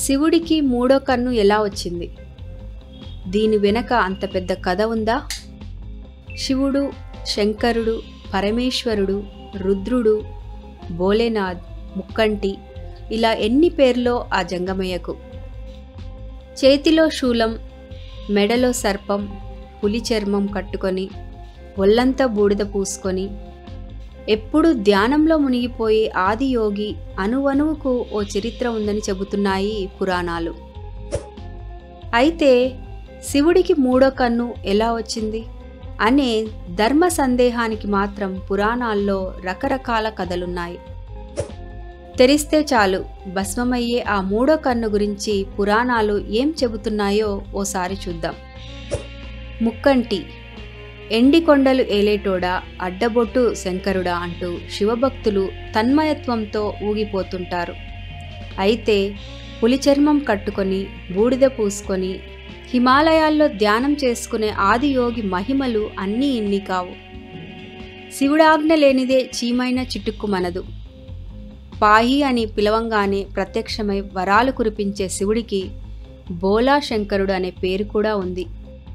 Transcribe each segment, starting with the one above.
శివుడికి మూడో కన్ను ఎలా వచ్చింది దీని వెనక అంత పెద్ద కథ ఉందా శివుడు శంకరుడు పరమేశ్వరుడు రుద్రుడు భోలేనాథ్ ముక్కంటి ఇలా ఎన్ని పేర్లో ఆ జంగమయ్యకు చేతిలో శూలం మెడలో సర్పం పులి చర్మం కట్టుకొని ఒళ్ళంతా బూడిద పూసుకొని ఎప్పుడు ధ్యానంలో మునిగిపోయే ఆది యోగి అణువణువుకు ఓ చరిత్ర ఉందని చెబుతున్నాయి పురాణాలు అయితే శివుడికి మూడో కన్ను ఎలా వచ్చింది అనే ధర్మ సందేహానికి మాత్రం పురాణాల్లో రకరకాల కథలున్నాయి తెరిస్తే చాలు భస్మమయ్యే ఆ మూడో కన్ను గురించి పురాణాలు ఏం చెబుతున్నాయో ఓసారి చూద్దాం ముక్కంటి ఎండి కొండలు ఏలేటోడా అడ్డబొట్టు శంకరుడా అంటూ శివభక్తులు తన్మయత్వంతో ఊగిపోతుంటారు అయితే పులిచర్మం కట్టుకొని బూడిద పూసుకొని హిమాలయాల్లో ధ్యానం చేసుకునే ఆది యోగి మహిమలు అన్నీ ఇన్ని కావు శివుడాజ్ఞ లేనిదే చీమైన చిటుక్కుమనదు పాహి అని పిలవంగానే ప్రత్యక్షమై వరాలు కురిపించే శివుడికి బోలా శంకరుడు అనే పేరు కూడా ఉంది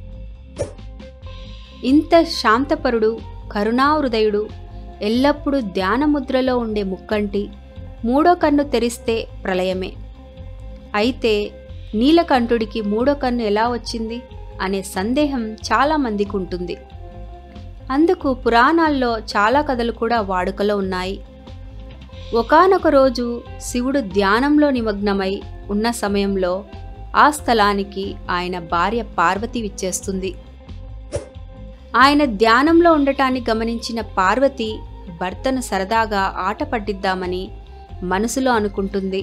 ఇంత శాంతపరుడు కరుణాహృదయుడు ఎల్లప్పుడూ ధ్యానముద్రలో ఉండే ముక్కంటి మూడో కన్ను తెరిస్తే ప్రళయమే అయితే నీలకంఠుడికి మూడో కన్ను ఎలా వచ్చింది అనే సందేహం చాలామందికి ఉంటుంది అందుకు పురాణాల్లో చాలా కథలు కూడా వాడుకలో ఉన్నాయి ఒకానొక రోజు శివుడు ధ్యానంలో నిమగ్నమై ఉన్న సమయంలో ఆ స్థలానికి ఆయన భార్య పార్వతి విచ్చేస్తుంది ఆయన ధ్యానంలో ఉండటాన్ని గమనించిన పార్వతి భర్తను సరదాగా ఆట పట్టిద్దామని మనసులో అనుకుంటుంది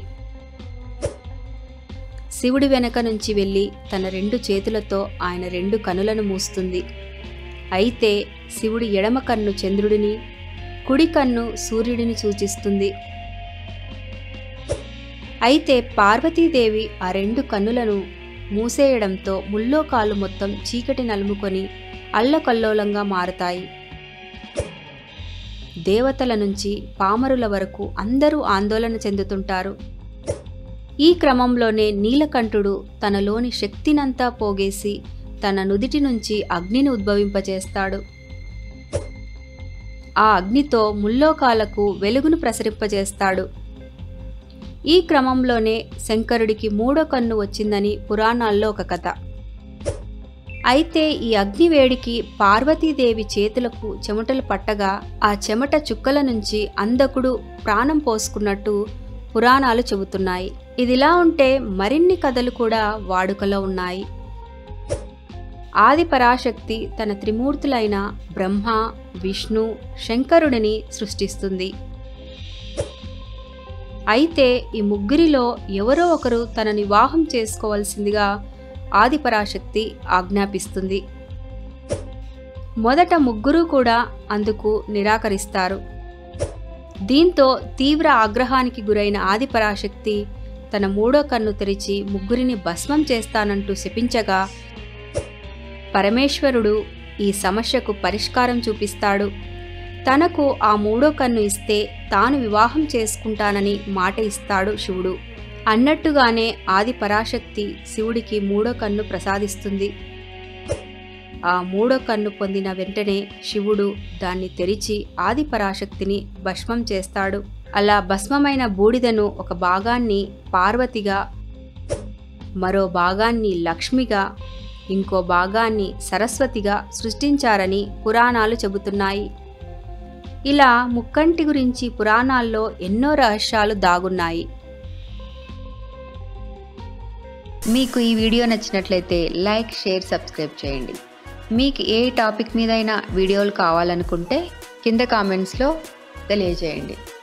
శివుడి వెనక నుంచి వెళ్ళి తన రెండు చేతులతో ఆయన రెండు కనులను మూస్తుంది అయితే శివుడి ఎడమ కన్ను చంద్రుడిని కుడి కన్ను సూర్యుడిని సూచిస్తుంది అయితే పార్వతీదేవి ఆ రెండు కన్నులను మూసేయడంతో ముల్లోకాలు మొత్తం చీకటి నలుముకొని అల్లకల్లోలంగా మారతాయి దేవతల నుంచి పామరుల వరకు అందరూ ఆందోళన చెందుతుంటారు ఈ క్రమంలోనే నీలకంఠుడు తనలోని శక్తినంతా పోగేసి తన నుదిటి నుంచి అగ్నిని ఉద్భవింపచేస్తాడు ఆ అగ్నితో ముల్లోకాలకు వెలుగును ప్రసరింపజేస్తాడు ఈ క్రమంలోనే శంకరుడికి మూడో కన్ను వచ్చిందని పురాణాల్లో ఒక కథ అయితే ఈ అగ్నివేడికి పార్వతీదేవి చేతులకు చెమటలు పట్టగా ఆ చెమట చుక్కల నుంచి అందకుడు ప్రాణం పోసుకున్నట్టు పురాణాలు చెబుతున్నాయి ఇదిలా ఉంటే మరిన్ని కథలు కూడా వాడుకలో ఉన్నాయి ఆది పరాశక్తి తన త్రిమూర్తులైన బ్రహ్మ విష్ణు శంకరుడిని సృష్టిస్తుంది అయితే ఈ ముగ్గురిలో ఎవరో ఒకరు తన వివాహం చేసుకోవాల్సిందిగా ఆదిపరాశక్తి ఆజ్ఞాపిస్తుంది మొదట ముగ్గురు కూడా అందుకు నిరాకరిస్తారు దీంతో తీవ్ర ఆగ్రహానికి గురైన ఆదిపరాశక్తి తన మూడో కన్ను తెరిచి ముగ్గురిని భస్మం చేస్తానంటూ శపించగా పరమేశ్వరుడు ఈ సమస్యకు పరిష్కారం చూపిస్తాడు తనకు ఆ మూడో కన్ను ఇస్తే తాను వివాహం చేసుకుంటానని మాట ఇస్తాడు శివుడు అన్నట్టుగానే ఆది పరాశక్తి శివుడికి మూడో కన్ను ప్రసాదిస్తుంది ఆ మూడో కన్ను పొందిన వెంటనే శివుడు దాన్ని తెరిచి ఆది పరాశక్తిని భస్మం చేస్తాడు అలా భస్మమైన బూడిదను ఒక భాగాన్ని పార్వతిగా మరో భాగాన్ని లక్ష్మిగా ఇంకో భాగాన్ని సరస్వతిగా సృష్టించారని పురాణాలు చెబుతున్నాయి ఇలా ముక్కంటి గురించి పురాణాల్లో ఎన్నో రహస్యాలు దాగున్నాయి మీకు ఈ వీడియో నచ్చినట్లయితే లైక్ షేర్ సబ్స్క్రైబ్ చేయండి మీకు ఏ టాపిక్ మీదైనా వీడియోలు కావాలనుకుంటే కింద కామెంట్స్లో తెలియజేయండి